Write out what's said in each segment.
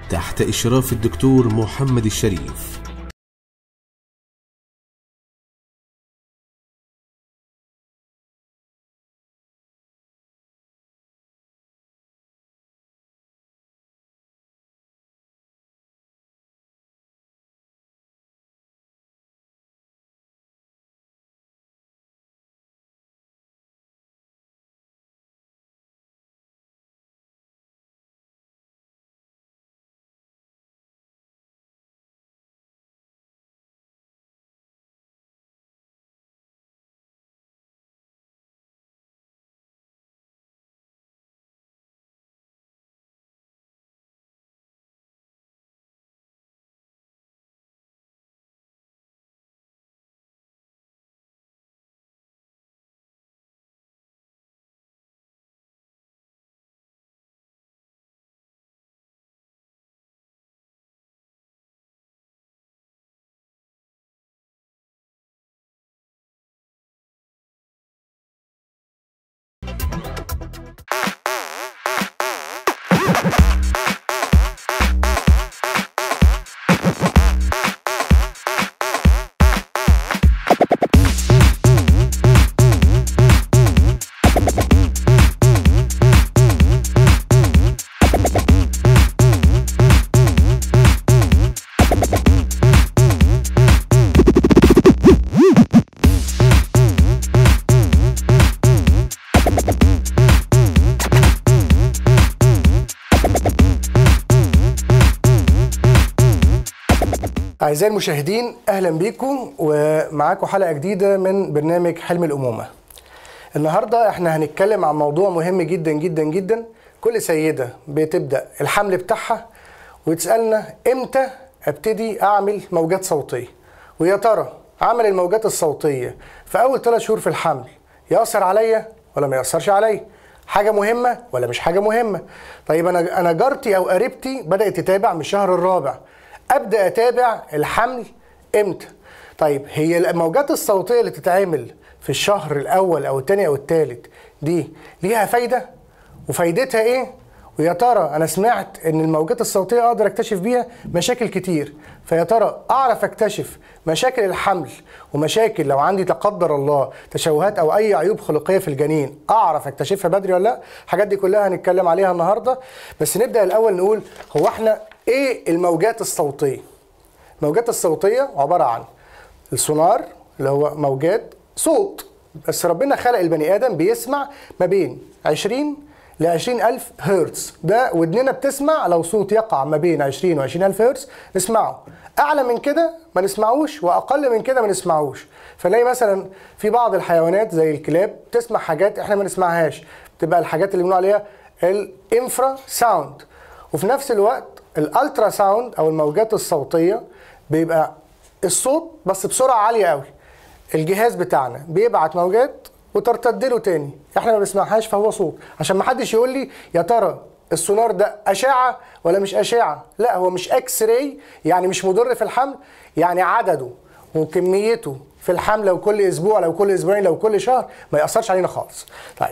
تحت إشراف الدكتور محمد الشريف أعزائي المشاهدين أهلا بيكم ومعاكم حلقة جديدة من برنامج حلم الأمومة النهاردة احنا هنتكلم عن موضوع مهم جدا جدا جدا كل سيدة بتبدأ الحمل بتاعها وتسألنا امتى ابتدي اعمل موجات صوتية ويا ترى عمل الموجات الصوتية في أول ثلاث شهور في الحمل يأثر عليا ولا ما يأثرش عليا حاجة مهمة ولا مش حاجة مهمة طيب أنا أنا جارتي أو قريبتي بدأت تتابع من الشهر الرابع ابدا اتابع الحمل امتى طيب هي الموجات الصوتيه اللي تتعمل في الشهر الاول او الثاني او الثالث دي ليها فايده وفايدتها ايه ويا ترى انا سمعت ان الموجات الصوتيه اقدر اكتشف بيها مشاكل كتير فيا ترى اعرف اكتشف مشاكل الحمل ومشاكل لو عندي لا قدر الله تشوهات او اي عيوب خلقيه في الجنين اعرف اكتشفها بدري ولا لا الحاجات دي كلها هنتكلم عليها النهارده بس نبدا الاول نقول هو احنا ايه الموجات الصوتيه الموجات الصوتيه عباره عن السونار اللي هو موجات صوت بس ربنا خلق البني ادم بيسمع ما بين 20 ل 20000 هرتز ده ودننا بتسمع لو صوت يقع ما بين 20 و 20000 هرتز نسمعه اعلى من كده ما نسمعوش واقل من كده ما نسمعوش فنلاقي مثلا في بعض الحيوانات زي الكلاب تسمع حاجات احنا ما نسمعهاش بتبقى الحاجات اللي بنقول عليها الانفرا ساوند وفي نفس الوقت الالترا ساوند او الموجات الصوتيه بيبقى الصوت بس بسرعه عاليه قوي الجهاز بتاعنا بيبعت موجات وترتد له تاني احنا ما بنسمعهاش فهو صوت عشان ما حدش يقول لي يا ترى السونار ده اشعه ولا مش اشعه لا هو مش اكس راي يعني مش مضر في الحمل يعني عدده وكميته في الحمل لو كل اسبوع لو كل اسبوعين لو كل شهر ما ياثرش علينا خالص طيب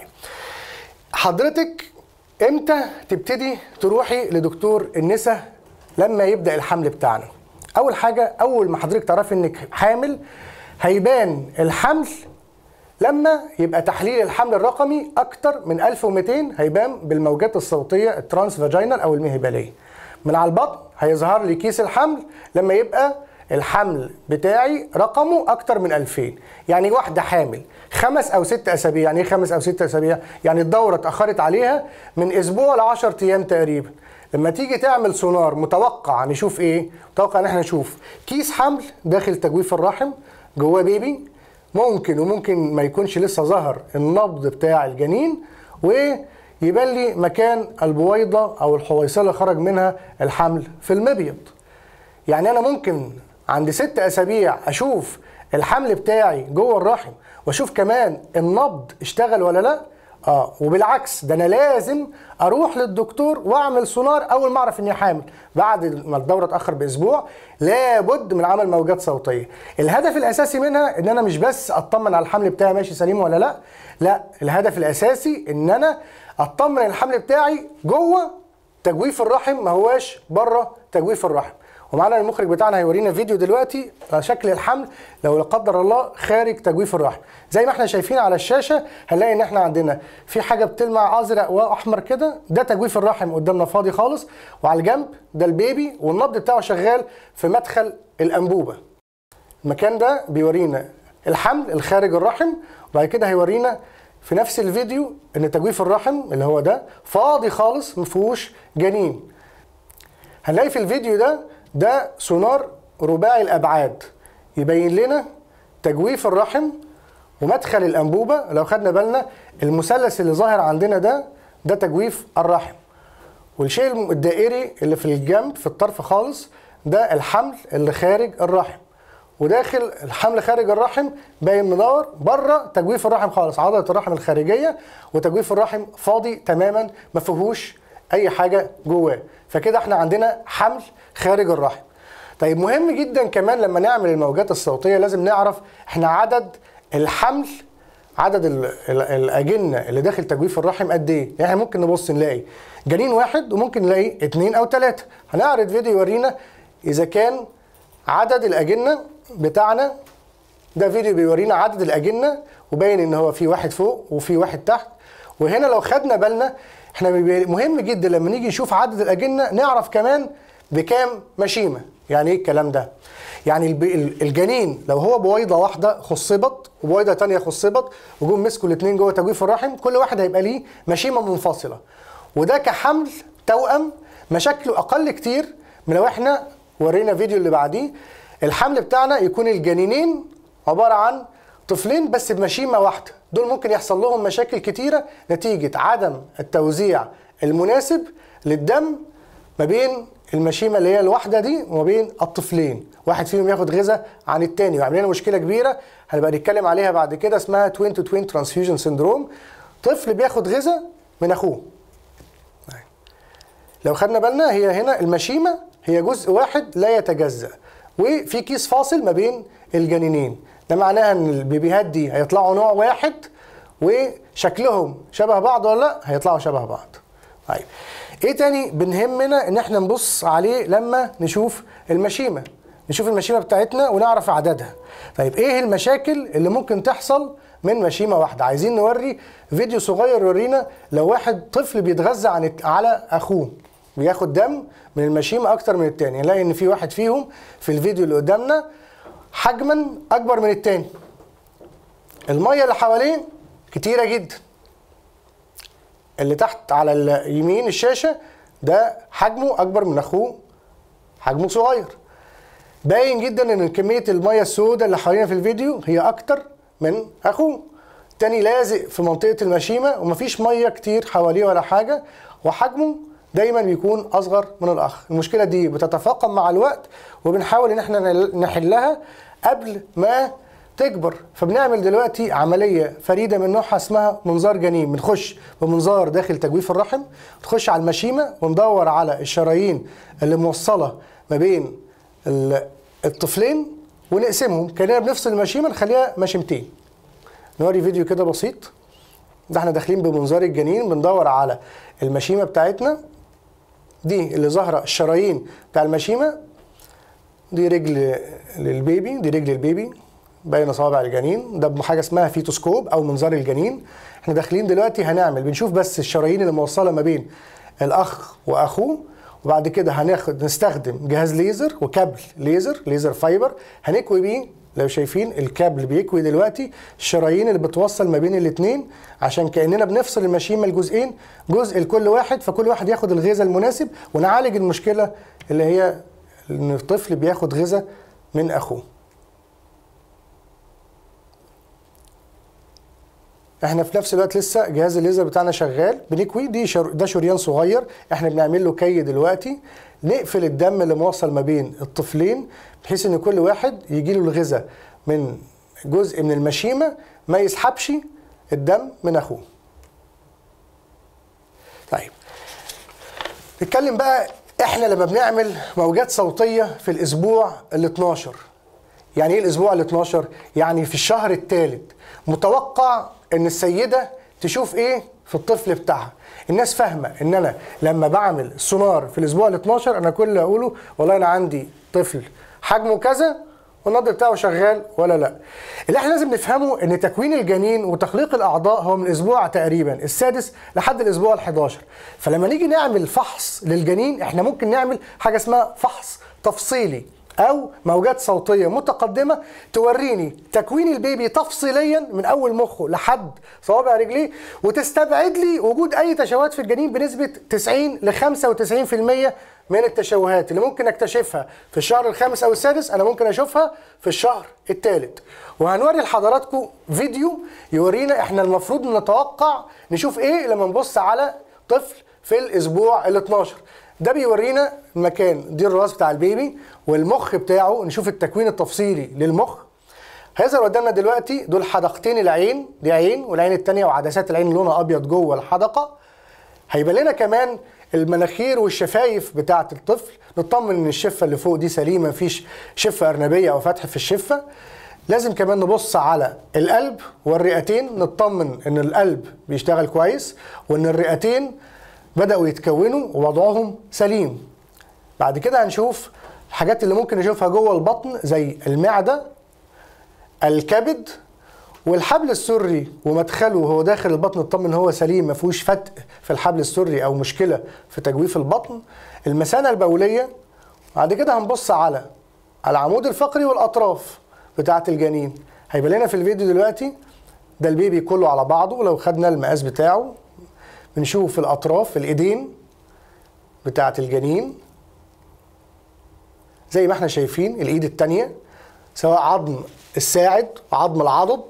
حضرتك امتى تبتدي تروحي لدكتور النساء لما يبدا الحمل بتاعنا اول حاجه اول ما حضرتك تعرفي انك حامل هيبان الحمل لما يبقى تحليل الحمل الرقمي اكتر من 1200 هيبان بالموجات الصوتيه الترانس فاجينال او المهبليه من على البطن هيظهر لي كيس الحمل لما يبقى الحمل بتاعي رقمه اكتر من 2000 يعني واحده حامل خمس او ست اسابيع يعني ايه خمس او ست اسابيع يعني الدوره اتاخرت عليها من اسبوع ل 10 ايام تقريبا لما تيجي تعمل سونار متوقع نشوف ايه متوقع ان احنا نشوف كيس حمل داخل تجويف الرحم جواه بيبي ممكن وممكن ما يكونش لسه ظهر النبض بتاع الجنين ويبان لي مكان البويضه او الحويصله اللي خرج منها الحمل في المبيض يعني انا ممكن عند ست اسابيع اشوف الحمل بتاعي جوه الرحم واشوف كمان النبض اشتغل ولا لا اه وبالعكس ده انا لازم اروح للدكتور واعمل سونار اول ما اعرف اني حامل بعد ما الدوره تاخر باسبوع لابد من عمل موجات صوتيه الهدف الاساسي منها ان انا مش بس اطمن على الحمل بتاعي ماشي سليم ولا لا لا الهدف الاساسي ان انا اطمن الحمل بتاعي جوه تجويف الرحم ما هواش بره تجويف الرحم ومعانا المخرج بتاعنا هيورينا فيديو دلوقتي على شكل الحمل لو لا قدر الله خارج تجويف الرحم زي ما احنا شايفين على الشاشه هنلاقي ان احنا عندنا في حاجه بتلمع ازرق واحمر كده ده تجويف الرحم قدامنا فاضي خالص وعلى الجنب ده البيبي والنبض بتاعه شغال في مدخل الانبوبه المكان ده بيورينا الحمل الخارج الرحم وبعد كده هيورينا في نفس الفيديو ان تجويف الرحم اللي هو ده فاضي خالص ما فيهوش جنين هنلاقي في الفيديو ده ده سونار رباعي الابعاد يبين لنا تجويف الرحم ومدخل الانبوبه لو خدنا بالنا المثلث اللي ظاهر عندنا ده ده تجويف الرحم والشيء الدائري اللي في الجنب في الطرف خالص ده الحمل اللي خارج الرحم وداخل الحمل خارج الرحم باين مدور بره تجويف الرحم خالص عضله الرحم الخارجيه وتجويف الرحم فاضي تماما ما فيهوش اي حاجه جواه فكده احنا عندنا حمل خارج الرحم طيب مهم جدا كمان لما نعمل الموجات الصوتيه لازم نعرف احنا عدد الحمل عدد ال ال الاجنه اللي داخل تجويف الرحم قد ايه؟ يعني احنا ممكن نبص نلاقي جنين واحد وممكن نلاقي اثنين او ثلاثه هنعرض فيديو يورينا اذا كان عدد الاجنه بتاعنا ده فيديو بيورينا عدد الاجنه وباين ان هو في واحد فوق وفي واحد تحت وهنا لو خدنا بالنا احنا مهم جدا لما نيجي نشوف عدد الاجنه نعرف كمان بكام مشيمه يعني ايه الكلام ده يعني الجنين لو هو بويضه واحده خصبت وبويضه ثانيه خصبت وجم مسكوا الاثنين جوه تجويف الرحم كل واحد هيبقى ليه مشيمه منفصله وده كحمل توأم مشاكله اقل كتير من لو احنا ورينا فيديو اللي بعديه الحمل بتاعنا يكون الجنينين عباره عن طفلين بس بمشيمه واحده دول ممكن يحصل لهم مشاكل كتيره نتيجه عدم التوزيع المناسب للدم ما بين المشيمه اللي هي الواحده دي وما بين الطفلين واحد فيهم ياخد غذاء عن التاني ويعمل لنا مشكله كبيره هنبقى نتكلم عليها بعد كده اسمها توين تو توين ترانسفيوجن سيندروم طفل بياخد غذاء من اخوه لو خدنا بالنا هي هنا المشيمه هي جزء واحد لا يتجزأ وفي كيس فاصل ما بين الجنينين ده معناها ان البيبيهات دي هيطلعوا نوع واحد وشكلهم شبه بعض ولا لا هيطلعوا شبه بعض طيب ايه تاني بنهمنا ان احنا نبص عليه لما نشوف المشيمه نشوف المشيمه بتاعتنا ونعرف عددها طيب ايه المشاكل اللي ممكن تحصل من مشيمه واحده عايزين نوري فيديو صغير يورينا لو واحد طفل بيتغذى عن على اخوه بياخد دم من المشيمه اكتر من التاني نلاقي ان في واحد فيهم في الفيديو اللي قدامنا حجما اكبر من التاني الميه اللي حواليه كتيره جدا اللي تحت على اليمين الشاشه ده حجمه اكبر من اخوه حجمه صغير باين جدا ان كميه الميه السوداء اللي حوالينا في الفيديو هي اكتر من اخوه تاني لازق في منطقه المشيمه ومفيش ميه كتير حواليه ولا حاجه وحجمه دايما بيكون اصغر من الاخ المشكله دي بتتفاقم مع الوقت وبنحاول ان احنا نحلها قبل ما تكبر فبنعمل دلوقتي عمليه فريده من نوعها اسمها منظار جنين بنخش بمنظار داخل تجويف الرحم نخش على المشيمه وندور على الشرايين اللي موصله ما بين الطفلين ونقسمهم كاننا بنفصل المشيمه نخليها مشيمتين نوري فيديو كده بسيط ده احنا داخلين بمنظار الجنين بندور على المشيمه بتاعتنا دي اللي ظاهره الشرايين بتاع المشيمه دي رجل للبيبي دي رجل البيبي باين صوابع الجنين ده بحاجه اسمها فيتوسكوب او منظار الجنين احنا داخلين دلوقتي هنعمل بنشوف بس الشرايين اللي موصله ما بين الاخ واخوه وبعد كده هناخد نستخدم جهاز ليزر وكابل ليزر ليزر فايبر هنكوي بيه لو شايفين الكابل بيكوي دلوقتي الشرايين اللي بتوصل ما بين الاثنين عشان كاننا بنفصل المشيمه لجزئين جزء لكل واحد فكل واحد ياخد الغذاء المناسب ونعالج المشكله اللي هي ان الطفل بياخد غذاء من اخوه احنا في نفس الوقت لسه جهاز الليزر بتاعنا شغال بنكوي دي شر... ده شريان صغير احنا بنعمل له كي دلوقتي نقفل الدم اللي موصل ما بين الطفلين بحيث ان كل واحد يجي له الغذاء من جزء من المشيمه ما يسحبش الدم من اخوه طيب نتكلم بقى احنا لما بنعمل موجات صوتيه في الاسبوع ال 12 يعني ايه الاسبوع ال 12 يعني في الشهر الثالث متوقع ان السيده تشوف ايه في الطفل بتاعها الناس فاهمه ان انا لما بعمل سونار في الاسبوع ال 12 انا كل اللي اقوله والله انا عندي طفل حجمه كذا والنبض بتاعه شغال ولا لا اللي احنا لازم نفهمه ان تكوين الجنين وتخليق الاعضاء هو من الاسبوع تقريبا السادس لحد الاسبوع ال 11 فلما نيجي نعمل فحص للجنين احنا ممكن نعمل حاجه اسمها فحص تفصيلي او موجات صوتيه متقدمه توريني تكوين البيبي تفصيليا من اول مخه لحد صوابع رجليه وتستبعد لي وجود اي تشوهات في الجنين بنسبه 90 ل 95% من التشوهات اللي ممكن اكتشفها في الشهر الخامس او السادس انا ممكن اشوفها في الشهر الثالث وهنوري لحضراتكم فيديو يورينا احنا المفروض نتوقع نشوف ايه لما نبص على طفل في الاسبوع ال 12 ده بيورينا المكان دي الراس بتاع البيبي والمخ بتاعه نشوف التكوين التفصيلي للمخ هيظهر قدامنا دلوقتي دول حدقتين العين دي عين والعين التانية وعدسات العين لونها ابيض جوه الحدقه هيبان لنا كمان المناخير والشفايف بتاعه الطفل نطمن ان الشفه اللي فوق دي سليمه مفيش شفه ارنبيه او فتح في الشفه لازم كمان نبص على القلب والرئتين نطمن ان القلب بيشتغل كويس وان الرئتين بدأوا يتكونوا ووضعهم سليم بعد كده هنشوف الحاجات اللي ممكن نشوفها جوه البطن زي المعدة الكبد والحبل السري ومدخله وهو داخل البطن اطمن هو سليم ما فيهوش فتق في الحبل السري او مشكله في تجويف البطن المثانه البوليه بعد كده هنبص على العمود الفقري والاطراف بتاعه الجنين هيبقى لنا في الفيديو دلوقتي ده البيبي كله على بعضه لو خدنا المقاس بتاعه بنشوف الاطراف الايدين بتاعه الجنين زي ما احنا شايفين الايد التانية سواء عظم الساعد وعظم العضد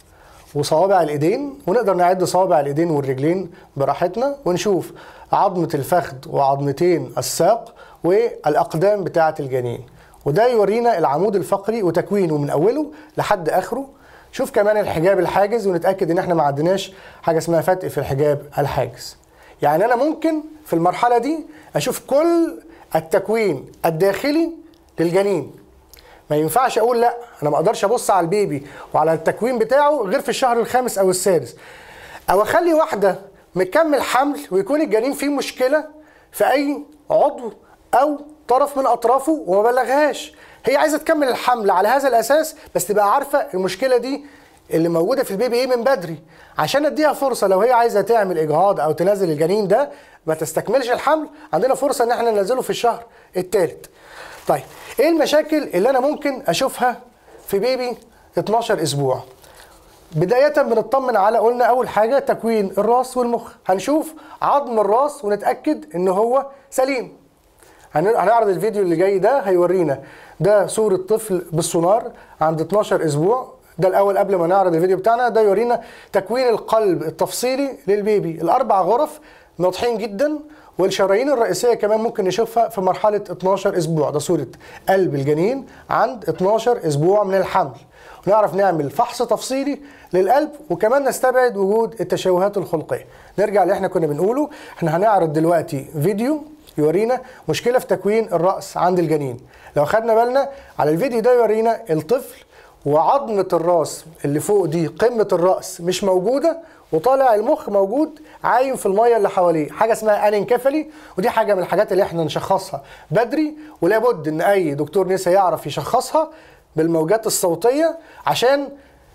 وصوابع الايدين ونقدر نعد صوابع الايدين والرجلين براحتنا ونشوف عظمة الفخذ وعظمتين الساق والاقدام بتاعة الجنين وده يورينا العمود الفقري وتكوينه من اوله لحد اخره شوف كمان الحجاب الحاجز ونتاكد ان احنا ما عندناش حاجه اسمها فتق في الحجاب الحاجز يعني انا ممكن في المرحله دي اشوف كل التكوين الداخلي للجنين ما ينفعش اقول لا انا ما اقدرش ابص على البيبي وعلى التكوين بتاعه غير في الشهر الخامس او السادس او اخلي واحده مكمل حمل ويكون الجنين فيه مشكله في اي عضو او طرف من اطرافه وما بلغهاش هي عايزه تكمل الحمل على هذا الاساس بس تبقى عارفه المشكله دي اللي موجوده في البيبي ايه من بدري عشان اديها فرصه لو هي عايزه تعمل اجهاض او تنزل الجنين ده ما تستكملش الحمل عندنا فرصه ان احنا ننزله في الشهر الثالث طيب ايه المشاكل اللي انا ممكن اشوفها في بيبي 12 اسبوع بداية بنطمن على قلنا أول حاجة تكوين الراس والمخ هنشوف عظم الراس ونتأكد إن هو سليم هنعرض الفيديو اللي جاي ده هيورينا ده صورة طفل بالسونار عند 12 أسبوع ده الأول قبل ما نعرض الفيديو بتاعنا ده يورينا تكوين القلب التفصيلي للبيبي الأربع غرف واضحين جدا والشرايين الرئيسيه كمان ممكن نشوفها في مرحله 12 اسبوع ده صوره قلب الجنين عند 12 اسبوع من الحمل ونعرف نعمل فحص تفصيلي للقلب وكمان نستبعد وجود التشوهات الخلقيه نرجع اللي احنا كنا بنقوله احنا هنعرض دلوقتي فيديو يورينا مشكله في تكوين الراس عند الجنين لو خدنا بالنا على الفيديو ده يورينا الطفل وعظمة الراس اللي فوق دي قمة الرأس مش موجودة وطالع المخ موجود عايم في المية اللي حواليه حاجة اسمها انكفالي ودي حاجة من الحاجات اللي احنا نشخصها بدري ولابد ان اي دكتور نسا يعرف يشخصها بالموجات الصوتية عشان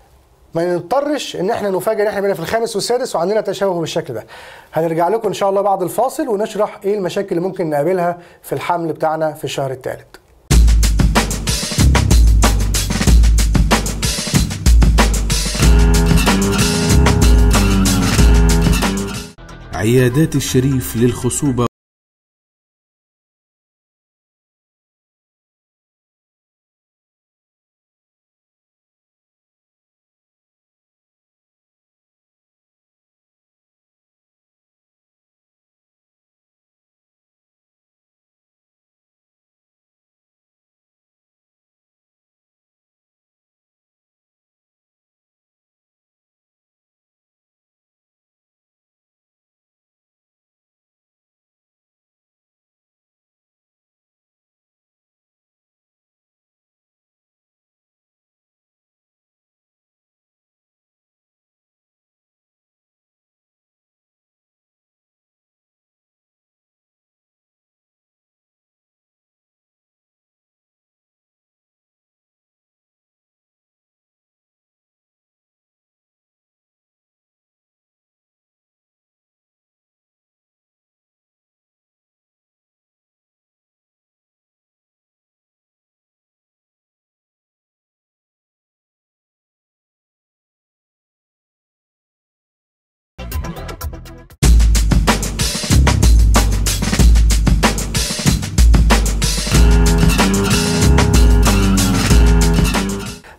ما نضطرش ان احنا نفاجئ ان احنا بقينا في الخامس والسادس وعندنا تشوه بالشكل ده. هنرجع لكم ان شاء الله بعد الفاصل ونشرح ايه المشاكل اللي ممكن نقابلها في الحمل بتاعنا في الشهر الثالث. عيادات الشريف للخصوبة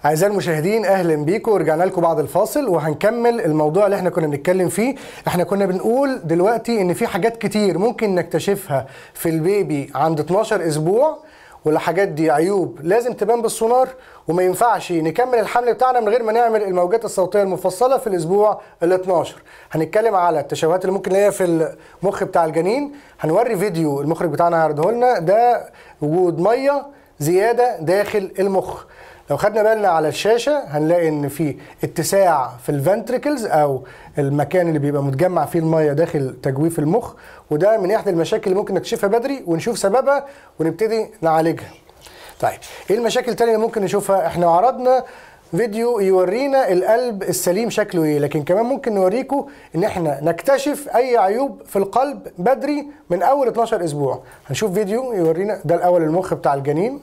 أعزائي المشاهدين أهلا بيكم ورجعنا لكم بعد الفاصل وهنكمل الموضوع اللي احنا كنا بنتكلم فيه احنا كنا بنقول دلوقتي إن في حاجات كتير ممكن نكتشفها في البيبي عند 12 أسبوع والحاجات دي عيوب لازم تبان بالسونار وما ينفعش نكمل الحمل بتاعنا من غير ما نعمل الموجات الصوتيه المفصله في الاسبوع ال 12 هنتكلم على التشوهات اللي ممكن نلاقيها في المخ بتاع الجنين هنوري فيديو المخرج بتاعنا هيعرضه لنا ده وجود ميه زياده داخل المخ لو خدنا بالنا على الشاشه هنلاقي ان في اتساع في الفنتريكلز او المكان اللي بيبقى متجمع فيه الميه داخل تجويف المخ وده من احدى المشاكل اللي ممكن نكتشفها بدري ونشوف سببها ونبتدي نعالجها. طيب ايه المشاكل التانية اللي ممكن نشوفها؟ احنا عرضنا فيديو يورينا القلب السليم شكله ايه لكن كمان ممكن نوريكم ان احنا نكتشف اي عيوب في القلب بدري من اول 12 اسبوع هنشوف فيديو يورينا ده الاول المخ بتاع الجنين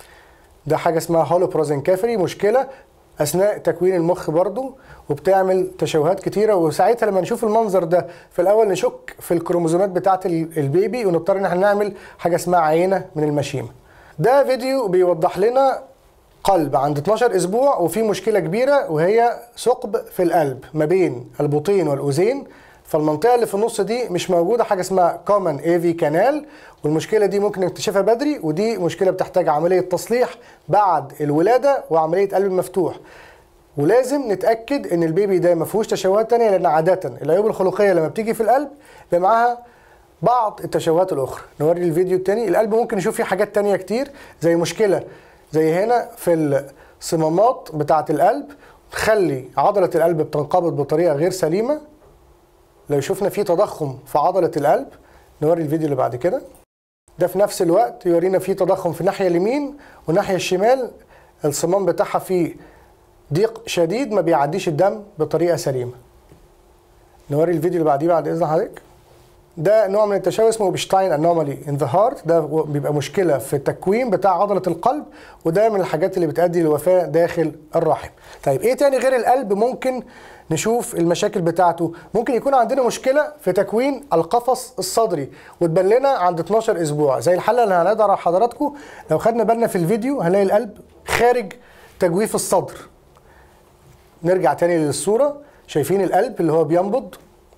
ده حاجه اسمها هولوبروزنكافري مشكله اثناء تكوين المخ برضو وبتعمل تشوهات كتيره وساعتها لما نشوف المنظر ده في الاول نشك في الكروموزومات بتاعه البيبي ونضطر ان احنا نعمل حاجه اسمها عينه من المشيمه ده فيديو بيوضح لنا قلب عند 12 اسبوع وفي مشكله كبيره وهي ثقب في القلب ما بين البطين والاذين فالمنطقه اللي في النص دي مش موجوده حاجه اسمها كومن اي في كانال والمشكله دي ممكن نكتشفها بدري ودي مشكله بتحتاج عمليه تصليح بعد الولاده وعمليه قلب مفتوح ولازم نتاكد ان البيبي ده ما فيهوش تشوهات تانية لان عاده العيوب الخلقيه لما بتيجي في القلب بيبقى معاها بعض التشوهات الاخرى نوري الفيديو التاني القلب ممكن نشوف فيه حاجات تانية كتير زي مشكله زي هنا في الصمامات بتاعه القلب تخلي عضله القلب بتنقبض بطريقه غير سليمه لو شفنا في تضخم في عضله القلب نوري الفيديو اللي بعد كده ده في نفس الوقت يورينا في تضخم في الناحيه اليمين والناحيه الشمال الصمام بتاعها فيه ضيق شديد ما بيعديش الدم بطريقه سليمه نوري الفيديو اللي بعديه بعد اذن حضرتك ده نوع من التشوه اسمه بشتاين انومالي ان ذا هارت ده بيبقى مشكله في التكوين بتاع عضله القلب وده من الحاجات اللي بتؤدي للوفاه داخل الرحم طيب ايه تاني غير القلب ممكن نشوف المشاكل بتاعته ممكن يكون عندنا مشكله في تكوين القفص الصدري وتبان لنا عند 12 اسبوع زي الحاله اللي هنقدر على حضراتكم لو خدنا بالنا في الفيديو هنلاقي القلب خارج تجويف الصدر نرجع تاني للصوره شايفين القلب اللي هو بينبض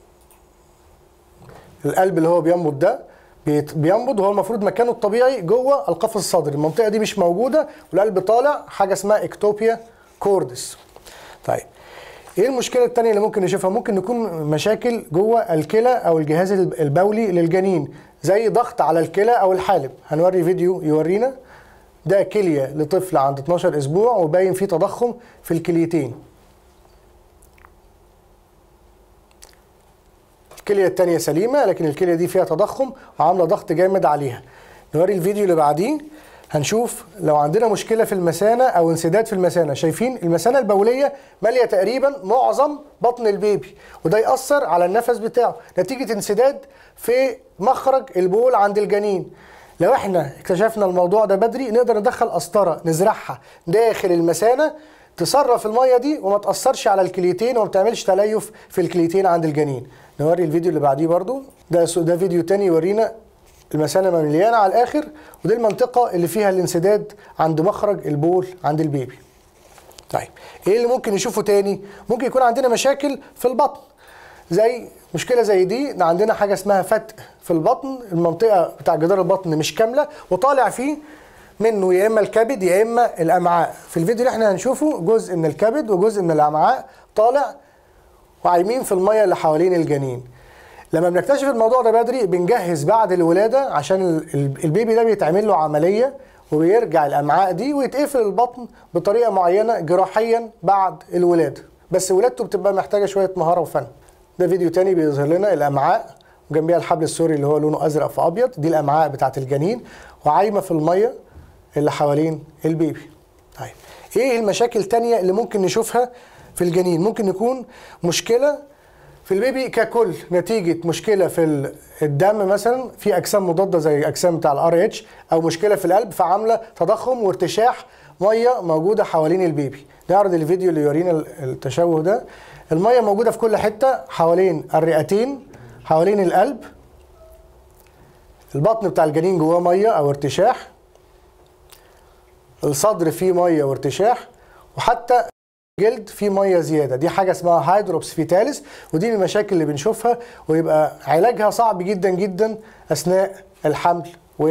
القلب اللي هو بينبض ده بينبض وهو المفروض مكانه الطبيعي جوه القفص الصدري المنطقه دي مش موجوده والقلب طالع حاجه اسمها اكتوبيا كوردس طيب ايه المشكله الثانيه اللي ممكن نشوفها ممكن نكون مشاكل جوه الكلى او الجهاز البولي للجنين زي ضغط على الكلى او الحالب هنوري فيديو يورينا ده كليه لطفل عند 12 اسبوع وباين فيه تضخم في الكليتين الكليه الثانيه سليمه لكن الكليه دي فيها تضخم وعامله ضغط جامد عليها نوري الفيديو اللي بعديه هنشوف لو عندنا مشكله في المثانه او انسداد في المثانه شايفين المثانه البوليه ماليه تقريبا معظم بطن البيبي وده ياثر على النفس بتاعه نتيجه انسداد في مخرج البول عند الجنين لو احنا اكتشفنا الموضوع ده بدري نقدر ندخل قسطره نزرعها داخل المثانه تصرف الميه دي وما تاثرش على الكليتين وما تعملش تليف في الكليتين عند الجنين نوري الفيديو اللي بعديه برضو ده ده فيديو تاني يورينا المثانه مليانه على الاخر ودي المنطقه اللي فيها الانسداد عند مخرج البول عند البيبي طيب ايه اللي ممكن نشوفه تاني ممكن يكون عندنا مشاكل في البطن زي مشكله زي دي عندنا حاجه اسمها فتق في البطن المنطقه بتاع جدار البطن مش كامله وطالع فيه منه يا اما الكبد يا اما الامعاء في الفيديو اللي احنا هنشوفه جزء من الكبد وجزء من الامعاء طالع وعايمين في الميه اللي حوالين الجنين لما بنكتشف الموضوع ده بدري بنجهز بعد الولاده عشان البيبي ده بيتعمل له عمليه وبيرجع الامعاء دي ويتقفل البطن بطريقه معينه جراحيا بعد الولاده بس ولادته بتبقى محتاجه شويه مهاره وفن ده فيديو تاني بيظهر لنا الامعاء وجنبيها الحبل السوري اللي هو لونه ازرق في ابيض دي الامعاء بتاعه الجنين وعايمه في الميه اللي حوالين البيبي طيب ايه المشاكل التانية اللي ممكن نشوفها في الجنين ممكن يكون مشكله في البيبي ككل نتيجه مشكله في الدم مثلا في اجسام مضاده زي اجسام بتاع الار اتش او مشكله في القلب فعامله تضخم وارتشاح ميه موجوده حوالين البيبي نعرض الفيديو اللي يورينا التشوه ده الميه موجوده في كل حته حوالين الرئتين حوالين القلب البطن بتاع الجنين جواه ميه او ارتشاح الصدر فيه ميه وارتشاح وحتى جلد فيه ميه زياده دي حاجه اسمها هيدروبس فيتاليس ودي من المشاكل اللي بنشوفها ويبقى علاجها صعب جدا جدا اثناء الحمل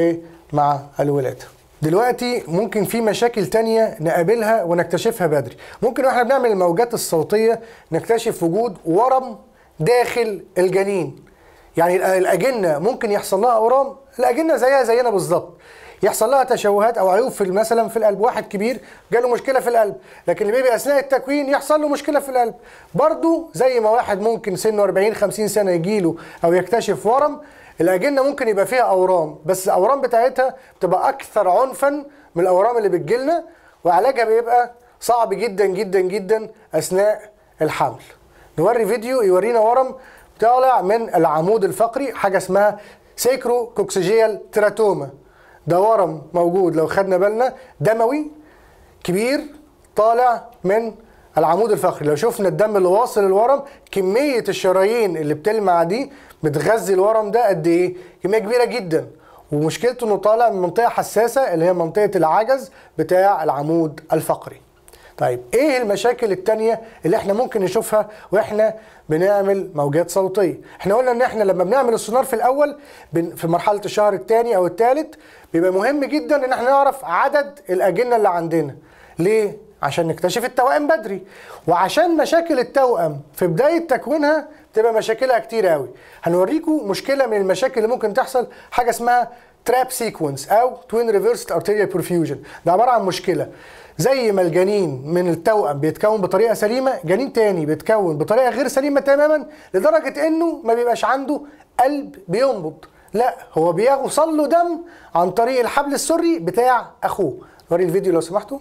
ومع الولاده دلوقتي ممكن في مشاكل تانية نقابلها ونكتشفها بدري ممكن واحنا بنعمل الموجات الصوتية نكتشف وجود ورم داخل الجنين يعني الأجنة ممكن يحصل لها أورام الأجنة زيها زينا بالظبط يحصل لها تشوهات او عيوب في مثلا في القلب واحد كبير جاله مشكله في القلب لكن البيبي اثناء التكوين يحصل له مشكله في القلب برضه زي ما واحد ممكن سنه 40 50 سنه يجيله او يكتشف ورم الاجنه ممكن يبقى فيها اورام بس الاورام بتاعتها بتبقى اكثر عنفا من الاورام اللي بتجيلنا وعلاجها بيبقى صعب جدا جدا جدا اثناء الحمل نوري فيديو يورينا ورم طالع من العمود الفقري حاجه اسمها سيكرو كوكسيجيال تراتوما ده ورم موجود لو خدنا بالنا دموي كبير طالع من العمود الفقري لو شفنا الدم اللي واصل الورم كمية الشرايين اللي بتلمع دي بتغذي الورم ده قد ايه كمية كبيرة جدا ومشكلته انه طالع من منطقة حساسة اللي هي منطقة العجز بتاع العمود الفقري طيب ايه المشاكل التانية اللي احنا ممكن نشوفها واحنا بنعمل موجات صوتية احنا قلنا ان احنا لما بنعمل السونار في الاول في مرحلة الشهر الثاني او الثالث بيبقى مهم جدا ان احنا نعرف عدد الاجنة اللي عندنا ليه عشان نكتشف التوائم بدري وعشان مشاكل التوأم في بداية تكوينها تبقى مشاكلها كتير قوي هنوريكم مشكلة من المشاكل اللي ممكن تحصل حاجة اسمها تراب سيكونس او توين ريفرست ارتيريال برفيوجن ده عبارة عن مشكلة زي ما الجنين من التوأم بيتكون بطريقه سليمه جنين تاني بيتكون بطريقه غير سليمه تماما لدرجه انه ما بيبقاش عنده قلب بينبض لا هو بيوصل له دم عن طريق الحبل السري بتاع اخوه وري الفيديو لو سمحتوا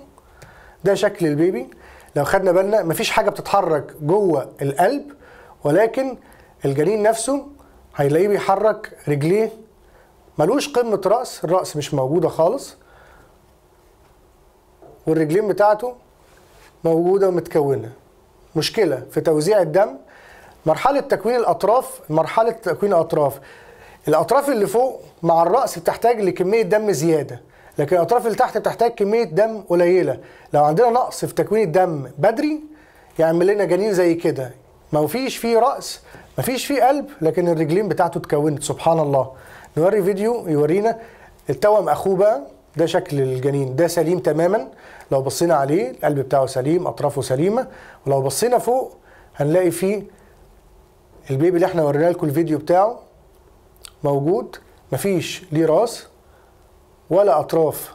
ده شكل البيبي لو خدنا بالنا مفيش حاجه بتتحرك جوه القلب ولكن الجنين نفسه هيلاقيه بيحرك رجليه ملوش قمه راس الراس مش موجوده خالص والرجلين بتاعته موجوده ومتكونه مشكله في توزيع الدم مرحله تكوين الاطراف مرحله تكوين الاطراف الاطراف اللي فوق مع الراس بتحتاج لكميه دم زياده لكن الاطراف اللي تحت بتحتاج كميه دم قليله لو عندنا نقص في تكوين الدم بدري يعمل لنا جنين زي كده ما فيش فيه راس ما فيش فيه قلب لكن الرجلين بتاعته اتكونت سبحان الله نوري فيديو يورينا التوأم اخوه بقى ده شكل الجنين ده سليم تماما لو بصينا عليه القلب بتاعه سليم اطرافه سليمه ولو بصينا فوق هنلاقي فيه البيبي اللي احنا ورينا لكم الفيديو بتاعه موجود مفيش ليه راس ولا اطراف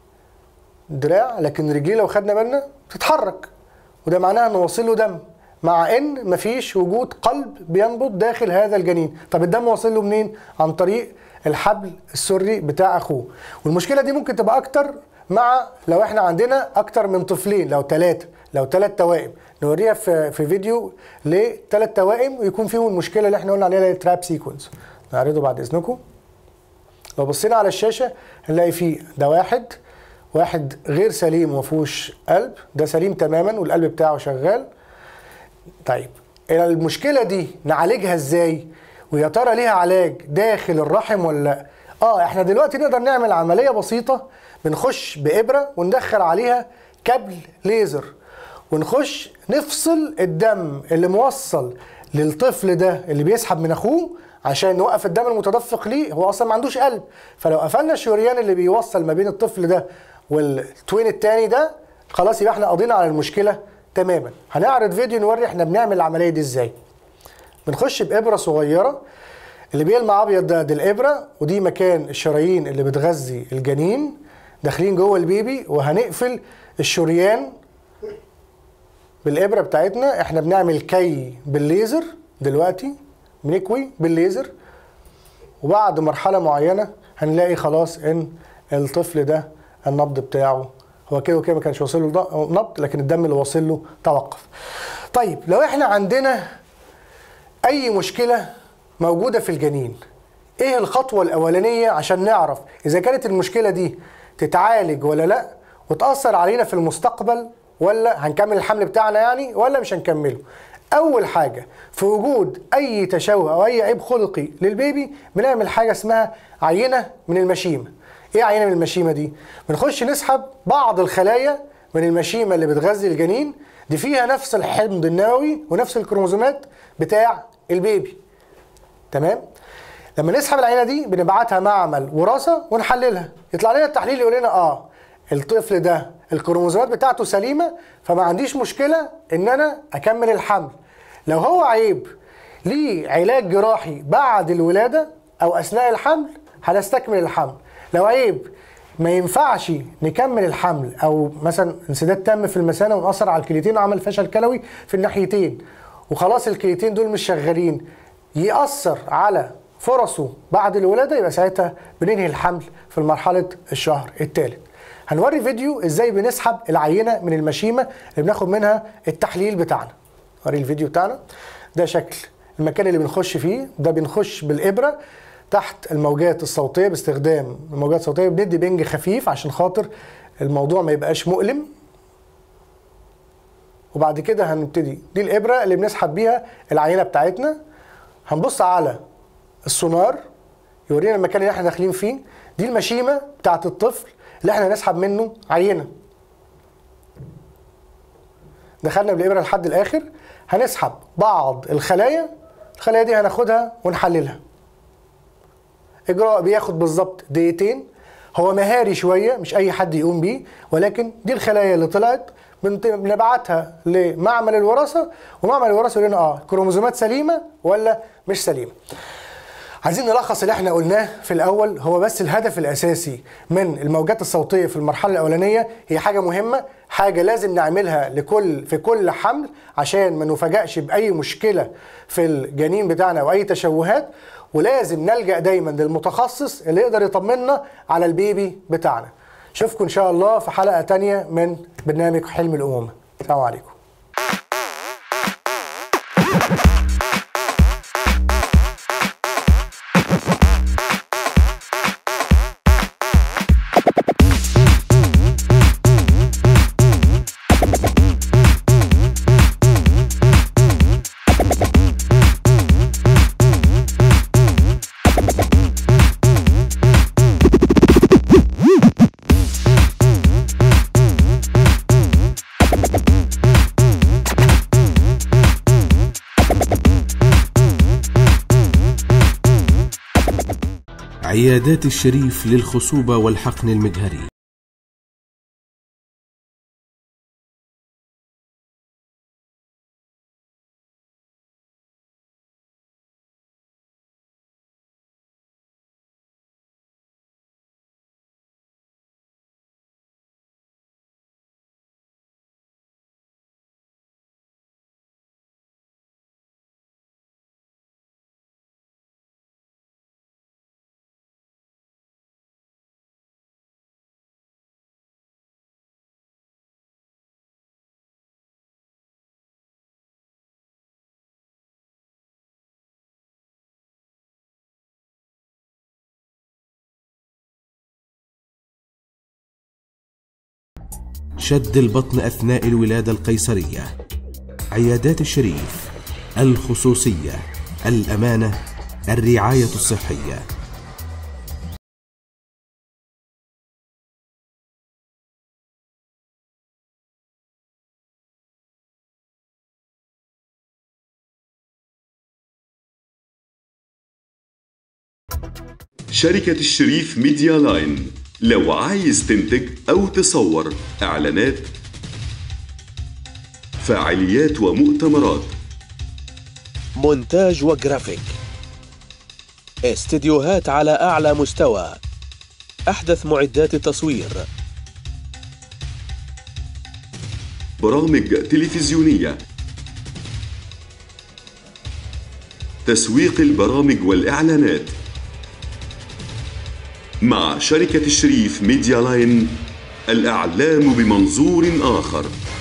دراع لكن رجليه لو خدنا بالنا بتتحرك وده معناها انه واصل له دم مع ان مفيش وجود قلب بينبض داخل هذا الجنين طب الدم واصل له منين عن طريق الحبل السري بتاع اخوه والمشكله دي ممكن تبقى اكتر مع لو احنا عندنا اكتر من طفلين لو ثلاثه لو ثلاث توائم نوريها في في فيديو لثلاث توائم ويكون فيهم المشكله اللي احنا قلنا عليها تراب سيكونس نعرضه بعد اذنكم لو بصينا على الشاشه هنلاقي فيه ده واحد واحد غير سليم وما فيهوش قلب ده سليم تماما والقلب بتاعه شغال طيب المشكله دي نعالجها ازاي ويا ترى ليها علاج داخل الرحم ولا لا اه احنا دلوقتي نقدر نعمل عمليه بسيطه بنخش بابره وندخل عليها كابل ليزر ونخش نفصل الدم اللي موصل للطفل ده اللي بيسحب من اخوه عشان نوقف الدم المتدفق ليه هو اصلا ما عندوش قلب فلو قفلنا الشريان اللي بيوصل ما بين الطفل ده والتوين التاني ده خلاص يبقى احنا قضينا على المشكله تماما هنعرض فيديو نوري احنا بنعمل العمليه دي ازاي بنخش بابره صغيره اللي بيلمع ابيض ده دي الابره ودي مكان الشرايين اللي بتغذي الجنين داخلين جوه البيبي وهنقفل الشريان بالابره بتاعتنا احنا بنعمل كي بالليزر دلوقتي بنكوي بالليزر وبعد مرحله معينه هنلاقي خلاص ان الطفل ده النبض بتاعه هو كده وكده ما كانش واصل له نبض لكن الدم اللي واصل له توقف طيب لو احنا عندنا اي مشكله موجوده في الجنين ايه الخطوه الاولانيه عشان نعرف اذا كانت المشكله دي تتعالج ولا لا وتاثر علينا في المستقبل ولا هنكمل الحمل بتاعنا يعني ولا مش هنكمله اول حاجه في وجود اي تشوه او اي عيب خلقي للبيبي بنعمل حاجه اسمها عينه من المشيمه ايه عينه من المشيمه دي بنخش نسحب بعض الخلايا من المشيمه اللي بتغذي الجنين دي فيها نفس الحمض النووي ونفس الكروموزومات بتاع البيبي تمام لما نسحب العينه دي بنبعتها معمل وراثه ونحللها يطلع لنا التحليل يقول لنا اه الطفل ده الكروموزومات بتاعته سليمه فما عنديش مشكله ان انا اكمل الحمل لو هو عيب ليه علاج جراحي بعد الولاده او اثناء الحمل هنستكمل الحمل لو عيب ما ينفعش نكمل الحمل او مثلا انسداد تام في المثانه ونأثر على الكليتين وعمل فشل كلوي في الناحيتين وخلاص الكليتين دول مش شغالين يأثر على فرصه بعد الولاده يبقى ساعتها بننهي الحمل في مرحله الشهر الثالث. هنوري فيديو ازاي بنسحب العينه من المشيمه اللي بناخد منها التحليل بتاعنا. وري الفيديو بتاعنا ده شكل المكان اللي بنخش فيه ده بنخش بالابره تحت الموجات الصوتيه باستخدام الموجات الصوتيه بندي بنج خفيف عشان خاطر الموضوع ما يبقاش مؤلم وبعد كده هنبتدي دي الابره اللي بنسحب بيها العينه بتاعتنا هنبص على السونار يورينا المكان اللي احنا داخلين فيه دي المشيمه بتاعت الطفل اللي احنا هنسحب منه عينه دخلنا بالابره لحد الاخر هنسحب بعض الخلايا الخلايا دي هناخدها ونحللها اجراء بياخد بالظبط دقيقتين هو مهاري شويه مش اي حد يقوم بيه ولكن دي الخلايا اللي طلعت بنت- بنبعتها لمعمل الوراثه ومعمل الوراثه يقول لنا اه كروموزومات سليمه ولا مش سليمه عايزين نلخص اللي احنا قلناه في الاول هو بس الهدف الاساسي من الموجات الصوتيه في المرحله الاولانيه هي حاجه مهمه حاجه لازم نعملها لكل في كل حمل عشان ما نفاجئش باي مشكله في الجنين بتاعنا او اي تشوهات ولازم نلجا دايما للمتخصص اللي يقدر يطمنا على البيبي بتاعنا اشوفكم ان شاء الله في حلقه تانية من برنامج حلم الامومه السلام عليكم عيادات الشريف للخصوبة والحقن المجهري شد البطن أثناء الولادة القيصرية عيادات الشريف الخصوصية الأمانة الرعاية الصحية شركة الشريف ميديا لاين لو عايز تنتج أو تصور إعلانات فعاليات ومؤتمرات مونتاج وجرافيك استديوهات على أعلى مستوى أحدث معدات التصوير برامج تلفزيونية تسويق البرامج والإعلانات مع شركة الشريف ميديا لاين الإعلام بمنظور آخر